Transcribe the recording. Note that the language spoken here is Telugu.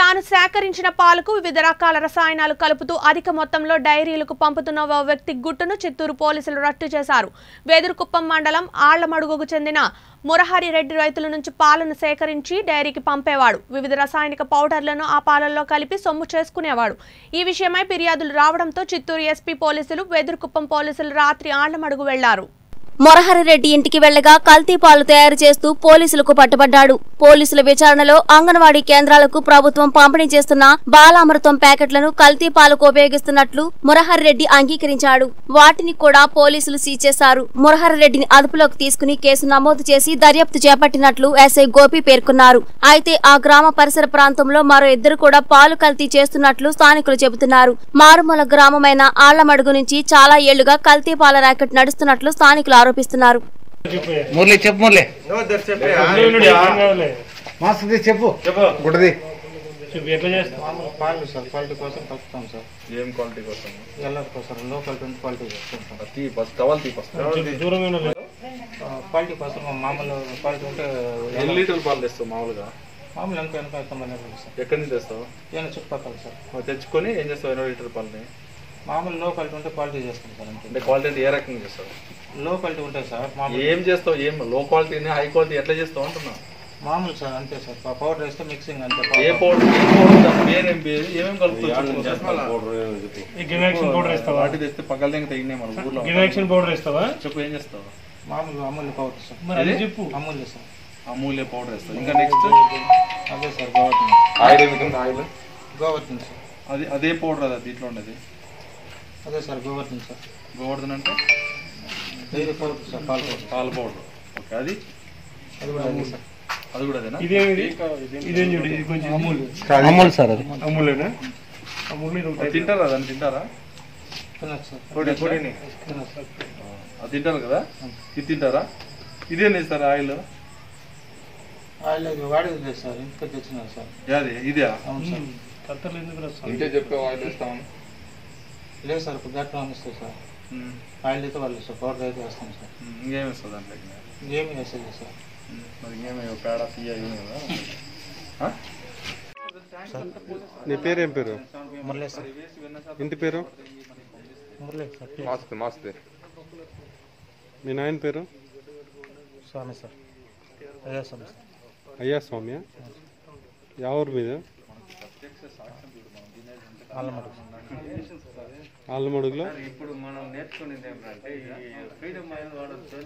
తాను సేకరించిన పాలకు వివిధ రకాల రసాయనాలు కలుపుతూ అధిక మొత్తంలో డైరీలకు పంపుతున్న ఓ వ్యక్తి గుట్టును చిత్తూరు పోలీసులు రట్టు చేశారు వేదురుకుప్పం మండలం ఆళ్లమడుగుకు చెందిన మురహరి రెడ్డి రైతుల నుంచి పాలను సేకరించి డైరీకి పంపేవాడు వివిధ రసాయనిక పౌడర్లను ఆ పాలల్లో కలిపి సొమ్ము చేసుకునేవాడు ఈ విషయమై ఫిర్యాదులు రావడంతో చిత్తూరు ఎస్పీ పోలీసులు వెదురుకుప్పం పోలీసులు రాత్రి ఆళ్లమడుగు వెళ్లారు మొరహరిరెడ్డి ఇంటికి వెళ్లగా కల్తీ పాలు తయారు చేస్తూ పోలీసులకు పట్టుబడ్డాడు పోలీసుల విచారణలో అంగన్వాడీ కేంద్రాలకు ప్రభుత్వం పంపిణీ చేస్తున్న బాలామృతం ప్యాకెట్లను కల్తీ పాలకు ఉపయోగిస్తున్నట్లు మురహరిరెడ్డి అంగీకరించాడు వాటిని కూడా పోలీసులు సీజ్ చేశారు మురహరిరెడ్డిని అదుపులోకి తీసుకుని కేసు నమోదు చేసి దర్యాప్తు చేపట్టినట్లు ఎస్ఐ గోపి పేర్కొన్నారు అయితే ఆ గ్రామ పరిసర ప్రాంతంలో మరో ఇద్దరు కూడా పాలు కల్తీ చేస్తున్నట్లు స్థానికులు చెబుతున్నారు మారుమూల గ్రామమైన ఆళ్లమడుగు నుంచి చాలా ఏళ్లుగా కల్తీ పాల ర్యాకెట్ నడుస్తున్నట్లు స్థానికులు ఆరోపిస్తున్నారు మురళి చెప్పు మురళి మాస్ది చెప్పు చెప్పు గుడ్డది ఎట్లా చేస్తాం మామూలు పాలు సార్ క్వాలిటీ కోసం కలుపుతాం సార్ ఏం క్వాలిటీ కోసం ఎల్లరి కోసం లో క్వాలిటీ ఉంది క్వాలిటీ చేసుకుంటాం తీ ఫస్ట్ టవల్ తీ ఫస్ట్ దూరంగా లేదు క్వాలిటీ కోసం మామూలు క్వాలిటీ ఉంటే ఎన్ని లీటర్లు పాలు తెస్తావు మామూలుగా మామూలు వెనక వెనక తొంభై నెలలు సార్ ఎక్కడి నుంచి తెస్తావు ఏమైనా చుట్టుపక్కల సార్ నువ్వు తెచ్చుకొని ఏం చేస్తావు ఎన్నో లీటర్ పాలని మామూలు లో క్వాలిటీ ఉంటే క్వాలిటీ చేస్తాం సార్ అంతే అంటే క్వాలిటీ అంటే ఏ రకంగా చేస్తావు లో క్వాలిటీ ఉంటాయి సార్ మామూలు ఏం చేస్తావు ఏం లో క్వాలిటీని హై క్వాలిటీ ఎట్లా చేస్తావు అంటున్నా మామూలు సార్ అంతే సార్ పౌడర్ వేస్తే మిక్సింగ్ అంతే ఏ పౌడర్ ఏ పౌడర్ దాని పేరు ఏం పేరు ఏమేమి కలుపుతావు ఈ గివాక్సిన్ పౌడర్ వేస్తావా వాటి తెస్తే పక్కల దగ్గర తగినాయి మన ఊర్లో గివాక్సిన్ పౌడర్ వేస్తావా చెప్పు ఏం చేస్తావు మామూలు అమూల్య పౌడర్ సార్ మరి అది చెప్పు అమూల్య సార్ అమూల్య పౌడర్ వేస్తావు ఇంకా నెక్స్ట్ అదే సార్ గోవర్ధన్ ఆయిల్ ఏమి ఆయిల్ గోవర్ధన్ సార్ అది అదే పౌడర్ అది దీంట్లో ఉండేది అదే సార్ గోవర్ధన్ సార్ గోవర్ధన్ అంటే డైరీ పౌడర్ సార్ పాల పౌడర్ పాల పౌడర్ ఓకే అది అది కూడా అదే సార్ అది కూడా అదేనా ఇదేమిది ఇదేం చూడు ఇది కొంచెం అమూల్ అమూల్ సార్ అది అమూలేనా అమూల్ ఇది అది ఒకటి తింటారా దాన్ని తింటారా తినచ్చు సార్ పొడి పొడిని తినచ్చు సార్ అది తింటారు కదా ఇది తింటారా ఇదేంది సార్ ఆయిల్ ఆయిల్ అది వాడేది లేదు సార్ ఇంటికి తెచ్చినారు సార్ అది ఇదే అవును సార్ కత్తర్లు ఎందుకు రాస్తాం ఇంటే చెప్పే ఆయిల్ వేస్తామని లేదు సార్ ఇప్పుడు గట్టిగా ఇస్తుంది సార్ ఆయిల్ అయితే వాళ్ళు సార్ పౌడర్ అయితే వేస్తాం సార్ ఇంకేం వేస్తుంది దాంట్లో ఏమి వేసేది సార్ మరి ఇంకేమి పేడ తీయ ఏమి కదా ఆ? నీ పేరు ఏం పేరు మురళీ సార్ ఇంటి పేరు మురళీ సార్ మస్తు మస్తు మీ నాయన పేరు స్వామి సార్ అదే స్వామి సార్ అయ్యా స్వామి ఎవరు మీద అల్లమడు ఆళ్ళమడుగులో ఇప్పుడు మనం నేర్చుకునేది ఏంటంటే ఈ ఫ్రీడమ్ మైండ్ వాడచ్చు